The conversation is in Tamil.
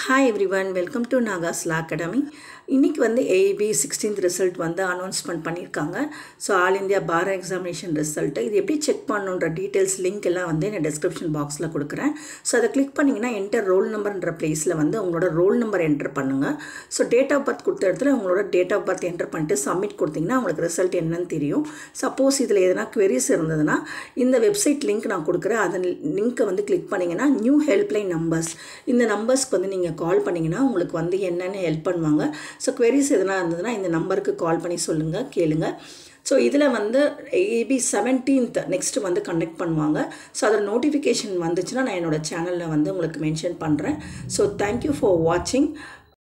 hi every one welcome to Naga's law academy இன்றைக்கி வந்து ஏபி சிக்ஸ்டீன்த் ரிசல்ட் வந்து அனௌன்ஸ்மெண்ட் பண்ணியிருக்காங்க so all India bar examination result இது எப்படி செக் பண்ணணுன்ற டீட்டெயில்ஸ் லிங்க் எல்லாம் வந்து நான் டிஸ்கிரிப்ஷன் பாக்ஸில் கொடுக்குறேன் ஸோ அதை கிளிக் பண்ணிங்கன்னா என்டர் ரோல் நம்பர்ன்ற ப்ளேஸில் வந்து உங்களோட ரோல் நம்பர் என்டர் பண்ணுங்கள் ஸோ டேட் ஆஃப் பர்த் கொடுத்த இடத்துல உங்களோட டேட் ஆஃப் பர்த் என்டர் பண்ணிட்டு சப்மிட் கொடுத்தீங்கன்னா உங்களுக்கு ரிசல்ட் என்னன்னு தெரியும் சப்போஸ் இதில் எதனா queries இருந்ததுன்னா இந்த வெப்சைட் லிங்க் நான் கொடுக்குறேன் அதன் லிங்க்கை வந்து கிளிக் பண்ணிங்கன்னா நியூ ஹெல்ப்லைன் நம்பர்ஸ் இந்த நம்பர்ஸ்க்கு வந்து நீங்கள் கால் பண்ணிங்கன்னா உங்களுக்கு வந்து என்னென்னு ஹெல்ப் பண்ணுவாங்க ஸோ queries எதனா இருந்ததுன்னா இந்த நம்பருக்கு கால் பண்ணி சொல்லுங்கள் கேளுங்க ஸோ இதில் வந்து ஏபி செவன்டீன்த் நெக்ஸ்ட்டு வந்து கண்டக்ட் பண்ணுவாங்க ஸோ அதோட நோட்டிஃபிகேஷன் வந்துச்சுன்னா நான் என்னோட சேனலில் வந்து உங்களுக்கு மென்ஷன் பண்ணுறேன் ஸோ தேங்க்யூ ஃபார் வாட்சிங்